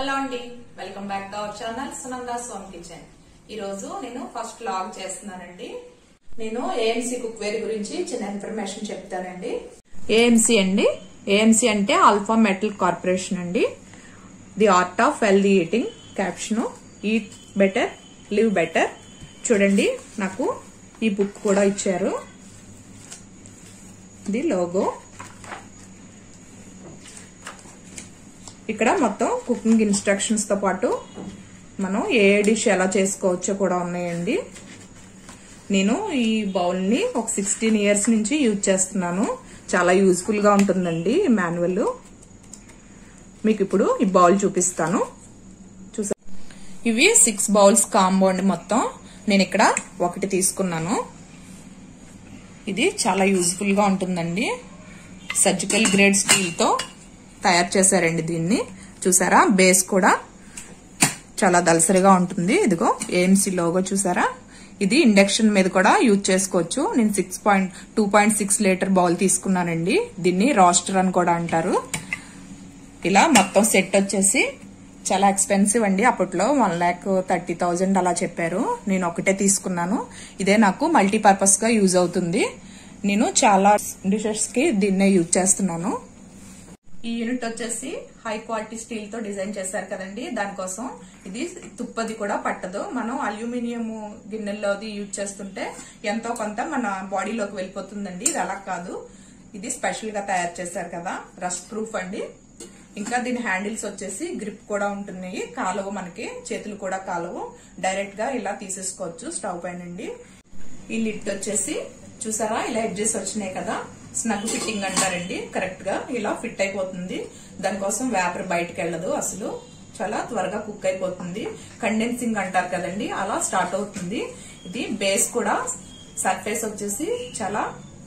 hello అండి welcome back to our channel Sunanda Som kitchen ఈ రోజు నేను ఫస్ట్ లాగ్ చేస్తున్నానండి నేను ఏఎంసీ కుక్ వేర్ గురించి చిన్న ఇన్ఫర్మేషన్ చెప్తానండి ఏఎంసీ అండి ఏఎంసీ అంటే ఆల్ఫా మెటల్ కార్పొరేషన్ అండి the art of healthy eating caption eat better live better చూడండి నాకు ఈ బుక్ కూడా ఇచ్చారు ఇది లోగో ఇక్కడ మొత్తం కుకింగ్ ఇన్స్ట్రక్షన్స్ తో పాటు మనం ఏ డిష్ ఎలా చేసుకోవచ్చో కూడా ఉన్నాయండి నేను ఈ బౌల్ ని ఒక సిక్స్టీన్ ఇయర్స్ నుంచి యూజ్ చేస్తున్నాను చాలా యూజ్ఫుల్ గా ఉంటుందండి ఈ మాన్యువల్ మీకు ఇప్పుడు ఈ బౌల్ చూపిస్తాను చూసా ఇవి సిక్స్ బౌల్స్ కాంబో అండి మొత్తం నేను ఇక్కడ ఒకటి తీసుకున్నాను ఇది చాలా యూజ్ఫుల్ గా ఉంటుందండి సర్జికల్ గ్రేడ్ స్టీల్ తో తయారు చేశారండి దీన్ని చూసారా బేస్ కూడా చాలా దలసరిగా ఉంటుంది ఇదిగో ఏఎంసీ లోగో చూసారా ఇది ఇండక్షన్ మీద కూడా యూజ్ చేసుకోవచ్చు నేను six point two point six litre bowl తీసుకున్నానండి దీన్ని రాస్టర్ అని కూడా అంటారు ఇలా మొత్తం సెట్ వచ్చేసి చాలా ఎక్స్పెన్సివ్ అండి అప్పట్లో వన్ ల్యాక్ థర్టీ థౌజండ్ అలా చెప్పారు నేను ఒకటే తీసుకున్నాను ఇదే నాకు మల్టీపర్పస్ గా యూజ్ అవుతుంది నేను చాలా డిషెస్ కి దీన్నే యూజ్ చేస్తున్నాను ఈ యూనిట్ వచ్చేసి హై క్వాలిటీ స్టీల్ తో డిజైన్ చేశారు కదండి దానికోసం ఇది తుప్పది కూడా పట్టదు మనం అల్యూమినియం గిన్నెల్లోది యూజ్ చేస్తుంటే ఎంతో కొంత మన బాడీలోకి వెళ్ళిపోతుందండి ఇది అలా కాదు ఇది స్పెషల్ గా తయారు చేశారు కదా రస్ట్ ప్రూఫ్ అండి ఇంకా దీని హ్యాండిల్స్ వచ్చేసి గ్రిప్ కూడా ఉంటున్నాయి కాలువ మనకి చేతులు కూడా కాలువ డైరెక్ట్ గా ఇలా తీసేసుకోవచ్చు స్టవ్ పైనండి ఈ లిడ్ వచ్చేసి చూసారా ఇలా ఎడ్జెస్ వచ్చినాయి కదా స్నగ్ ఫిట్టింగ్ అంటారండి కరెక్ట్ గా ఇలా ఫిట్ అయిపోతుంది దానికోసం వేపర్ బయటకు వెళ్ళదు అసలు చాలా త్వరగా కుక్ అయిపోతుంది కండెన్సింగ్ అంటారు కదండి అలా స్టార్ట్ అవుతుంది ఇది బేస్ కూడా సర్ఫేస్ వచ్చేసి చాలా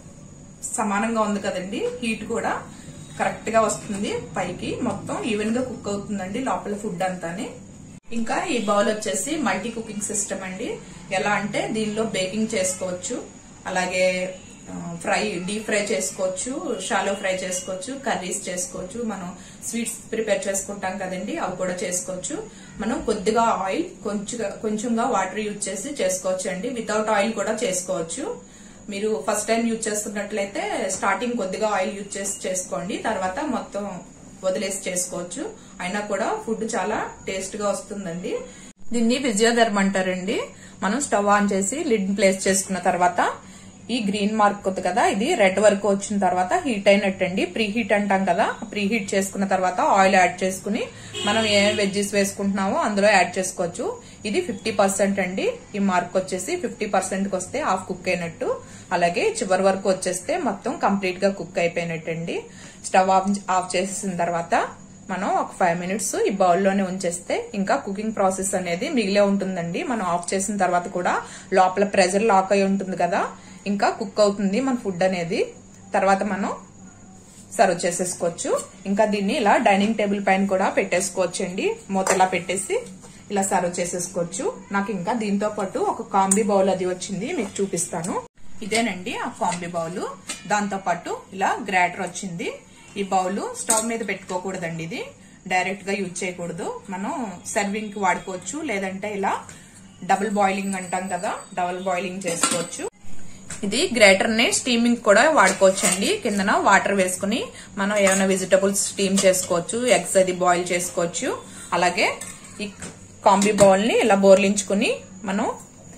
సమానంగా ఉంది కదండి హీట్ కూడా కరెక్ట్ గా వస్తుంది పైకి మొత్తం ఈవెన్ గా కుక్ అవుతుందండి లోపల ఫుడ్ అంతాని ఇంకా ఈ బౌల్ వచ్చేసి మల్టీ కుకింగ్ సిస్టమ్ అండి ఎలా అంటే దీనిలో బేకింగ్ చేసుకోవచ్చు అలాగే ఫ్రై డీప్ ఫ్రై చేసుకోవచ్చు షాలో ఫ్రై చేసుకోవచ్చు కర్రీస్ చేసుకోవచ్చు మనం స్వీట్స్ ప్రిపేర్ చేసుకుంటాం కదండి అవి కూడా చేసుకోవచ్చు మనం కొద్దిగా ఆయిల్ కొంచెం కొంచెంగా వాటర్ యూజ్ చేసి చేసుకోవచ్చు అండి వితౌట్ ఆయిల్ కూడా చేసుకోవచ్చు మీరు ఫస్ట్ టైం యూజ్ చేస్తున్నట్లయితే స్టార్టింగ్ కొద్దిగా ఆయిల్ యూజ్ చేసి చేసుకోండి తర్వాత మొత్తం వదిలేసి చేసుకోవచ్చు అయినా కూడా ఫుడ్ చాలా టేస్ట్ గా వస్తుందండి దీన్ని విజయోధర్మ అంటారండి మనం స్టవ్ ఆన్ చేసి లిడ్ ప్లేస్ చేసుకున్న తర్వాత ఈ గ్రీన్ మార్క్ ఉంది కదా ఇది రెడ్ వరకు వచ్చిన తర్వాత హీట్ అయినట్టండి ప్రీ హీట్ అంటాం కదా ప్రీ హీట్ చేసుకున్న తర్వాత ఆయిల్ యాడ్ చేసుకుని మనం ఏ వెజ్జెస్ వేసుకుంటున్నామో అందులో యాడ్ చేసుకోవచ్చు ఇది ఫిఫ్టీ పర్సెంట్ అండి ఈ మార్క్ వచ్చేసి ఫిఫ్టీ పర్సెంట్ కి వస్తే హాఫ్ కుక్ అయినట్టు అలాగే చివరి వరకు వచ్చేస్తే మొత్తం కంప్లీట్ గా కుక్ అయిపోయినట్టండి స్టవ్ ఆఫ్ ఆఫ్ చేసేసిన తర్వాత మనం ఒక ఫైవ్ మినిట్స్ ఈ బౌల్లోనే ఉంచేస్తే ఇంకా కుకింగ్ ప్రాసెస్ అనేది మిగిలే ఉంటుందండి మనం ఆఫ్ చేసిన తర్వాత కూడా లోపల ప్రెజర్ లాక్ అయి ఉంటుంది కదా ఇంకా కుక్ అవుతుంది మన ఫుడ్ అనేది తర్వాత మనం సర్వ్ చేసేసుకోవచ్చు ఇంకా దీన్ని ఇలా డైనింగ్ టేబుల్ పైన కూడా పెట్టేసుకోవచ్చు అండి మూత ఇలా పెట్టేసి ఇలా సర్వ్ చేసేసుకోవచ్చు నాకు ఇంకా దీంతో పాటు ఒక కాంబీ బౌల్ అది వచ్చింది మీకు చూపిస్తాను ఇదేనండి ఆ కాంబీ బౌల్ దాంతో పాటు ఇలా గ్రాటర్ వచ్చింది ఈ బౌల్ స్టవ్ మీద పెట్టుకోకూడదండి ఇది డైరెక్ట్ గా యూజ్ చేయకూడదు మనం సర్వింగ్ కి వాడుకోవచ్చు లేదంటే ఇలా డబుల్ బాయిలింగ్ అంటాం కదా డబుల్ బాయిలింగ్ చేసుకోవచ్చు ఇది గ్రేటర్ ని స్టీమింగ్ కూడా వాడుకోవచ్చు అండి కిందన వాటర్ వేసుకుని మనం ఏమైనా వెజిటబుల్స్ స్టీమ్ చేసుకోవచ్చు ఎగ్స్ అది బాయిల్ చేసుకోవచ్చు అలాగే ఈ కాంబీ బౌల్ ని ఇలా బోర్లించుకుని మనం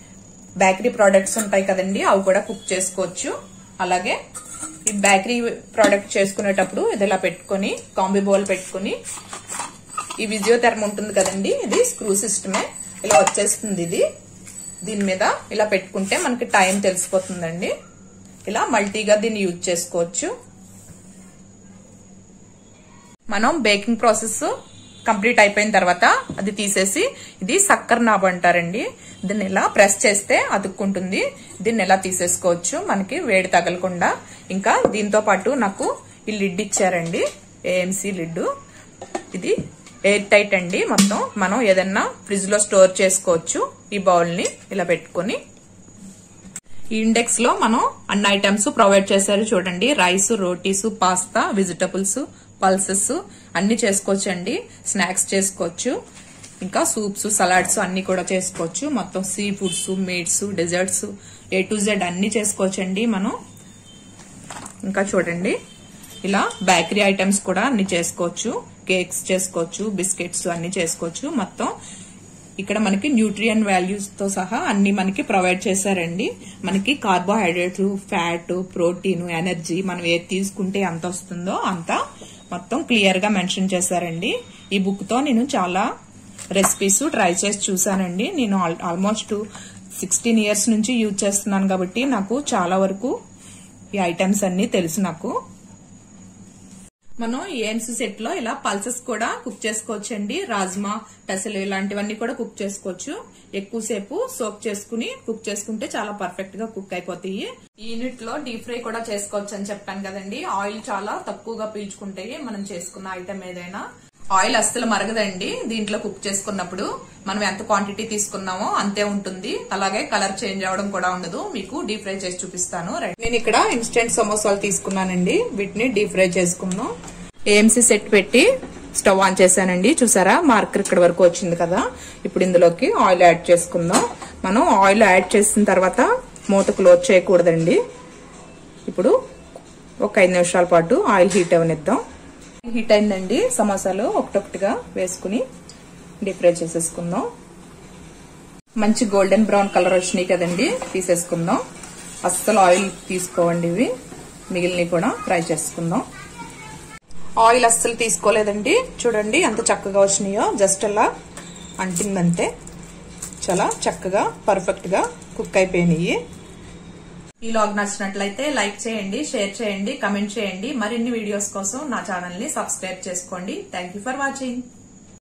బేకరీ ప్రోడక్ట్స్ ఉంటాయి కదండి అవి కూడా కుక్ చేసుకోవచ్చు అలాగే ఈ బేకరీ ప్రోడక్ట్ చేసుకునేటప్పుడు ఇది ఇలా పెట్టుకుని కాంబీ బౌల్ పెట్టుకుని ఈ విజియోథెర్మ్ ఉంటుంది కదండి ఇది స్క్రూ సిస్టమే ఇలా వచ్చేస్తుంది ఇది దీని మీద ఇలా పెట్టుకుంటే మనకి టైం తెలిసిపోతుందండి ఇలా మల్టీగా దీన్ని యూజ్ చేసుకోవచ్చు మనం బేకింగ్ ప్రాసెస్ కంప్లీట్ అయిపోయిన తర్వాత అది తీసేసి ఇది సక్కర్ నాబ్ అంటారండి దీన్ని ఇలా ప్రెస్ చేస్తే అతుక్కుంటుంది దీన్ని ఎలా తీసేసుకోవచ్చు మనకి వేడి తగలకుండా ఇంకా దీంతో పాటు నాకు ఈ లిడ్ ఇచ్చారండి ఏఎంసీ లిడ్ ఇది ఎయిర్ టైట్ అండి మొత్తం మనం ఏదన్నా ఫ్రిడ్జ్ లో స్టోర్ చేసుకోవచ్చు ఈ బౌల్ ని ఇలా పెట్టుకుని ఈ ఇండెక్స్ లో మనం అన్ని ఐటమ్స్ ప్రొవైడ్ చేశారు చూడండి rice rotis pasta vegetables pulses అన్ని చేసుకోవచ్చండి స్నాక్స్ చేసుకోవచ్చు ఇంకా సూప్స్ సలాడ్స్ అన్ని కూడా చేసుకోవచ్చు మొత్తం sea foods meats desserts A to Z అన్ని చేసుకోవచ్చండి మనం ఇంకా చూడండి ఇలా బేకరీ ఐటమ్స్ కూడా అన్ని చేసుకోవచ్చు కేక్స్ చేసుకోవచ్చు బిస్కెట్స్ అన్ని చేసుకోవచ్చు మొత్తం ఇక్కడ మనకి న్యూట్రియన్ వాల్యూస్ తో సహా అన్ని మనకి ప్రొవైడ్ చేశారండి మనకి కార్బోహైడ్రేట్లు ఫ్యాట్ ప్రోటీన్ ఎనర్జీ మనం ఏది తీసుకుంటే ఎంత వస్తుందో అంత మొత్తం క్లియర్ గా మెన్షన్ చేశారండి ఈ బుక్ తో నేను చాలా రెసిపీస్ ట్రై చేసి చూసానండి నేను ఆల్మోస్ట్ సిక్స్టీన్ ఇయర్స్ నుంచి యూజ్ చేస్తున్నాను కాబట్టి నాకు చాలా వరకు ఈ ఐటమ్స్ అన్ని తెలుసు నాకు మనం ఏఎన్సీ సెట్ లో ఇలా పల్సెస్ కూడా కుక్ చేసుకోవచ్చండి రాజ్మా పెసలు ఇలాంటివన్నీ కూడా కుక్ చేసుకోవచ్చు ఎక్కువసేపు సోక్ చేసుకుని కుక్ చేసుకుంటే చాలా పర్ఫెక్ట్ గా కుక్ అయిపోతాయి ఈ యూనిట్ లో డీప్ ఫ్రై కూడా చేసుకోవచ్చు అని చెప్పాను కదండి ఆయిల్ చాలా తక్కువగా పీల్చుకుంటాయి మనం చేసుకున్న ఐటమ్ ఏదైనా ఆయిల్ అస్సలు మరగదండి దీంట్లో కుక్ చేసుకున్నప్పుడు మనం ఎంత క్వాంటిటీ తీసుకున్నామో అంతే ఉంటుంది అలాగే కలర్ చేంజ్ అవడం కూడా ఉండదు మీకు డీప్ ఫ్రై చేసి చూపిస్తాను నేను ఇక్కడ ఇన్స్టెంట్ సమోసాలు తీసుకున్నానండి వీటిని డీప్ ఫ్రై చేసుకున్నాం ఏఎంసీ సెట్ పెట్టి స్టవ్ ఆన్ చేశానండి చూసారా మార్కర్ ఇక్కడ వరకు వచ్చింది కదా ఇప్పుడు ఇందులోకి ఆయిల్ యాడ్ చేసుకుందాం మనం ఆయిల్ యాడ్ చేసిన తర్వాత మూత క్లోజ్ చేయకూడదండి ఇప్పుడు ఒక ఐదు నిమిషాల పాటు ఆయిల్ హీట్ అవనిద్దాం హీట్ అయిందండి సమోసాలు ఒకటొకటిగా వేసుకుని డీప్ ఫ్రై చేసేసుకుందాం మంచి గోల్డెన్ బ్రౌన్ కలర్ వచ్చినాయి కదండి తీసేసుకుందాం అస్సలు ఆయిల్ తీసుకోవండి ఇవి మిగిలినవి కూడా ఫ్రై చేసుకుందాం ఆయిల్ అస్సలు తీసుకోలేదండి చూడండి ఎంత చక్కగా వచ్చినాయో జస్ట్ అలా అంటిందంతే చాలా చక్కగా పర్ఫెక్ట్ గా కుక్ అయిపోయినాయి ఈ లాగ్ నచ్చినట్లయితే లైక్ చేయండి షేర్ చేయండి కమెంట్ చేయండి మరిన్ని వీడియోస్ కోసం నా ఛానల్ ని సబ్స్క్రైబ్ చేసుకోండి థ్యాంక్ ఫర్ వాచింగ్